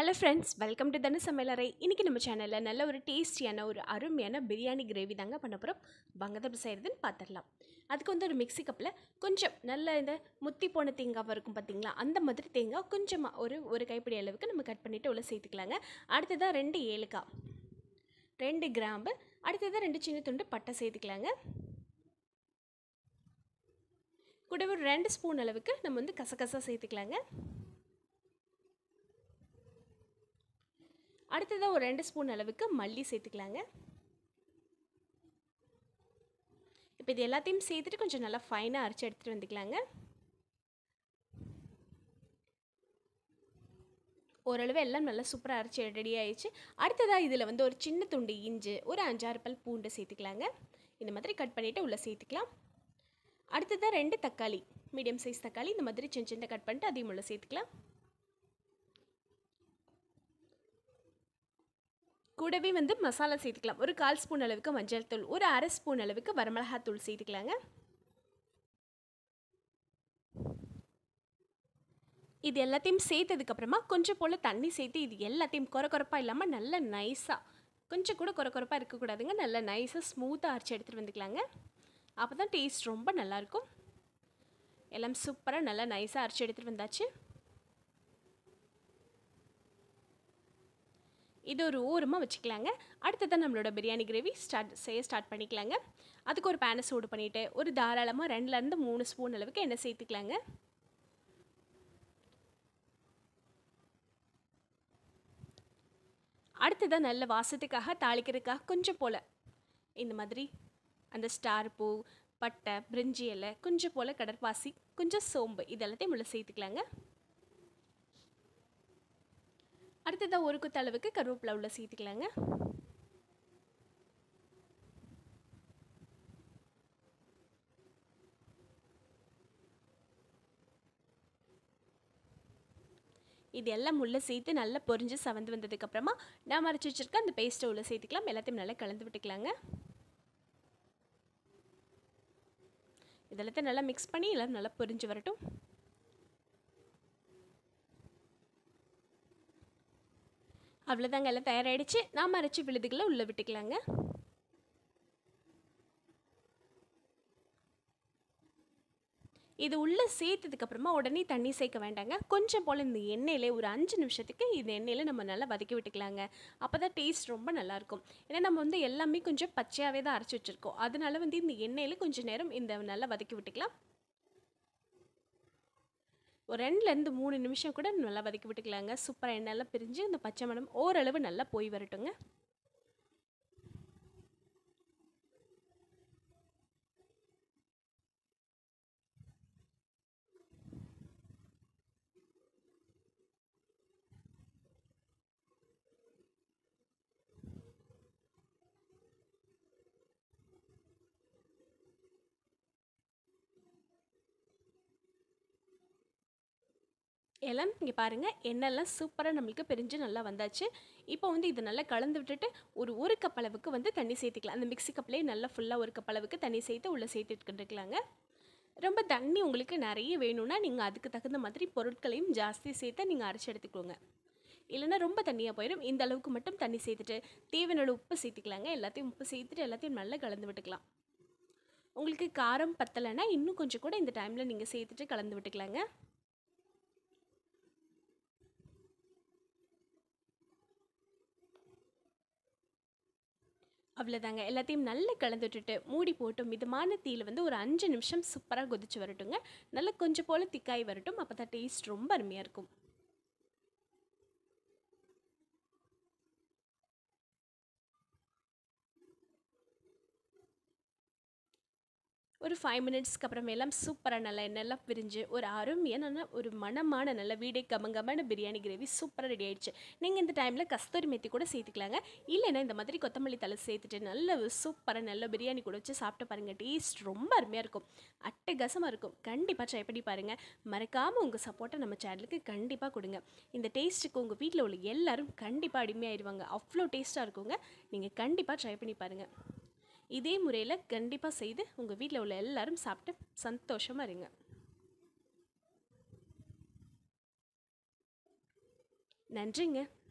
hello friends welcome to தனு சமையலறை இன்றைக்கி நம்ம சேனலில் நல்ல ஒரு டேஸ்டியான ஒரு அருமையான பிரியாணி கிரேவி தாங்க பண்ண போகிறோம் வாங்க எப்படி செய்கிறதுன்னு பார்த்துடலாம் அதுக்கு வந்து ஒரு மிக்ஸி கப்பில் கொஞ்சம் நல்ல இந்த முத்தி போன தேங்காய் இருக்கும் பார்த்தீங்களா அந்த மாதிரி தேங்காய் கொஞ்சமாக ஒரு ஒரு கைப்பிடி அளவுக்கு நம்ம கட் பண்ணிவிட்டு உள்ள சேர்த்துக்கலாங்க அடுத்ததாக ரெண்டு ஏலக்காய் ரெண்டு கிராம்பு அடுத்ததாக ரெண்டு சின்ன துண்டு பட்டை சேர்த்துக்கலாங்க கூட ஒரு ரெண்டு ஸ்பூன் அளவுக்கு நம்ம வந்து கசகசா சேர்த்துக்கலாங்க அடுத்ததாக ஒரு ரெண்டு ஸ்பூன் அளவுக்கு மல்லி சேர்த்துக்கலாங்க இப்போ இது எல்லாத்தையும் சேர்த்துட்டு கொஞ்சம் நல்லா ஃபைனாக அரைச்சி எடுத்துகிட்டு வந்துக்கலாங்க ஓரளவு எல்லாம் நல்லா சூப்பராக அரைச்சி ரெடி ஆயிடுச்சு அடுத்ததாக இதில் வந்து ஒரு சின்ன துண்டு இஞ்சி ஒரு அஞ்சாறு பல் பூண்டு சேர்த்துக்கலாங்க இந்த மாதிரி கட் பண்ணிவிட்டு உள்ளே சேர்த்துக்கலாம் அடுத்ததாக ரெண்டு தக்காளி மீடியம் சைஸ் தக்காளி இந்த மாதிரி சின்ன சின்ன கட் பண்ணிட்டு அதையும் உள்ளே சேர்த்துக்கலாம் கூடவே வந்து மசாலா சேர்த்துக்கலாம் ஒரு கால் ஸ்பூன் அளவுக்கு மஞ்சள் தூள் ஒரு அரை ஸ்பூன் அளவுக்கு வரமிளகாத்தூள் சேர்த்துக்கலாங்க இது எல்லாத்தையும் சேர்த்ததுக்கப்புறமா கொஞ்சம் போல் தண்ணி சேர்த்து இது எல்லாத்தையும் குறை குறைப்பாக இல்லாமல் நல்ல நைஸாக கொஞ்சம் கூட குறை குறைப்பாக இருக்கக்கூடாதுங்க நல்ல நைஸாக ஸ்மூத்தாக அரைச்சி எடுத்துகிட்டு வந்துக்கலாங்க அப்போ தான் டேஸ்ட் ரொம்ப நல்லாயிருக்கும் எல்லாம் சூப்பராக நல்லா நைஸாக அரைச்சி எடுத்துகிட்டு வந்தாச்சு இது ஒரு ஓரமாக வச்சுக்கலாங்க அடுத்ததான் நம்மளோட பிரியாணி கிரேவி ஸ்டார்ட் செய்ய ஸ்டார்ட் பண்ணிக்கலாங்க அதுக்கு ஒரு பேனை சூடு பண்ணிவிட்டு ஒரு தாராளமாக ரெண்டுலேருந்து மூணு ஸ்பூன் அளவுக்கு எண்ணெய் சேர்த்துக்கலாங்க அடுத்ததான் நல்ல வாசத்துக்காக தாளிக்கிறதுக்காக கொஞ்சம் போல் இந்த மாதிரி அந்த ஸ்டார் பூ பட்டை பிரிஞ்சி இலை கொஞ்சம் போல் கடற்பாசி கொஞ்சம் சோம்பு இதெல்லாத்தையும் உள்ள சேர்த்துக்கலாங்க அடுத்ததாக ஒரு குத்த அளவுக்கு கருவேப்பிலை உள்ள சேர்த்துக்கலாங்க இது எல்லாம் உள்ளே சேர்த்து நல்லா பொரிஞ்சு சவந்து வந்ததுக்கப்புறமா நான் மறைச்சி வச்சுருக்க அந்த பேஸ்ட்டை உள்ளே சேர்த்துக்கலாம் எல்லாத்தையும் நல்லா கலந்து விட்டுக்கலாங்க இதெல்லாத்தையும் நல்லா மிக்ஸ் பண்ணி எல்லாம் நல்லா பொரிஞ்சு வரட்டும் அவ்வளோதாங்க எல்லாம் தயாராகிடுச்சு நாம் அரைச்சி விழுதுகளை உள்ளே விட்டுக்கலாங்க இது உள்ளே சேர்த்ததுக்கப்புறமா உடனே தண்ணி சேர்க்க வேண்டாங்க கொஞ்சம் போல் இந்த எண்ணெயிலே ஒரு அஞ்சு நிமிஷத்துக்கு இந்த எண்ணெயில் நம்ம நல்லா வதக்கி விட்டுக்கலாங்க அப்போ தான் டேஸ்ட் ரொம்ப நல்லாயிருக்கும் ஏன்னா நம்ம வந்து எல்லாமே கொஞ்சம் பச்சையாகவே தான் அரைச்சி வச்சுருக்கோம் அதனால வந்து இந்த எண்ணெயில் கொஞ்சம் நேரம் இந்த நல்லா வதக்கி விட்டுக்கலாம் ஒரு ரெண்டுலேருந்து மூணு நிமிஷம் கூட நல்லா வதக்கி விட்டுக்கலாங்க சூப்பராக எண்ணெயெல்லாம் பிரிஞ்சு இந்த பச்சை மணம் ஓரளவு நல்லா போய் வரட்டுங்க எல்லாம் இங்கே பாருங்கள் எண்ணெய்லாம் சூப்பராக நம்மளுக்கு பிரிஞ்சு நல்லா வந்தாச்சு இப்போ வந்து இது நல்லா கலந்து விட்டுட்டு ஒரு ஒரு கப் அளவுக்கு வந்து தண்ணி சேர்த்துக்கலாம் அந்த மிக்ஸி கப்லேயே நல்லா ஃபுல்லாக ஒரு கப் அளவுக்கு தண்ணி சேர்த்து உள்ளே சேர்த்துட்டுருக்கலாங்க ரொம்ப தண்ணி உங்களுக்கு நிறைய வேணும்னா நீங்கள் அதுக்கு தகுந்த மாதிரி பொருட்களையும் ஜாஸ்தி சேர்த்து நீங்கள் அரைச்சி எடுத்துக்கோங்க இல்லைன்னா ரொம்ப தண்ணியாக போயிடும் இந்த அளவுக்கு மட்டும் தண்ணி சேர்த்துட்டு தேவையான உப்பு சேர்த்துக்கலாங்க எல்லாத்தையும் உப்பு சேர்த்துட்டு எல்லாத்தையும் நல்லா கலந்து விட்டுக்கலாம் உங்களுக்கு காரம் பத்தலைன்னா இன்னும் கொஞ்சம் கூட இந்த டைமில் நீங்கள் சேர்த்துட்டு கலந்து விட்டுக்கலாங்க அவ்வளோதாங்க எல்லாத்தையும் நல்லா கலந்து விட்டுட்டு மூடி போட்டு மிதமான தீயில் வந்து ஒரு அஞ்சு நிமிஷம் சூப்பராக கொதிச்சு வரட்டுங்க நல்லா கொஞ்சம் போல் திக்காய் வரட்டும் அப்போ தான் டேஸ்ட் ரொம்ப அருமையாக இருக்கும் ஒரு ஃபைவ் மினிட்ஸ்க்கு அப்புறமேலாம் சூப்பராக நல்லா எண்ணெய்லாம் பிரிஞ்சு ஒரு அருமையான ஒரு மனமான நல்ல வீடே கமங்கமான பிரியாணி கிரேவி சூப்பராக ரெடி ஆயிடுச்சு நீங்கள் இந்த டைமில் கஸ்தூரி மெத்தி கூட சேர்த்துக்கலாங்க இல்லைன்னா இந்த மாதிரி கொத்தமல்லி தலை சேர்த்துட்டு நல்ல சூப்பராக நல்ல பிரியாணி கூட வச்சு சாப்பிட்டு பாருங்கள் டேஸ்ட் ரொம்ப அருமையாக இருக்கும் அட்டகாசமாக இருக்கும் கண்டிப்பாக ட்ரை பண்ணி பாருங்கள் மறக்காமல் உங்கள் சப்போர்ட்டை நம்ம சேனலுக்கு கண்டிப்பாக கொடுங்க இந்த டேஸ்ட்டுக்கு உங்கள் வீட்டில் உள்ள எல்லோரும் கண்டிப்பாக அடிமையாயிருவாங்க அவ்வளோ டேஸ்ட்டாக இருக்குங்க நீங்கள் கண்டிப்பாக ட்ரை பண்ணி பாருங்கள் இதே முறையில் கண்டிப்பாக செய்து உங்கள் வீட்டில் உள்ள எல்லாரும் சாப்பிட்டு சந்தோஷமாக இருங்க நன்றிங்க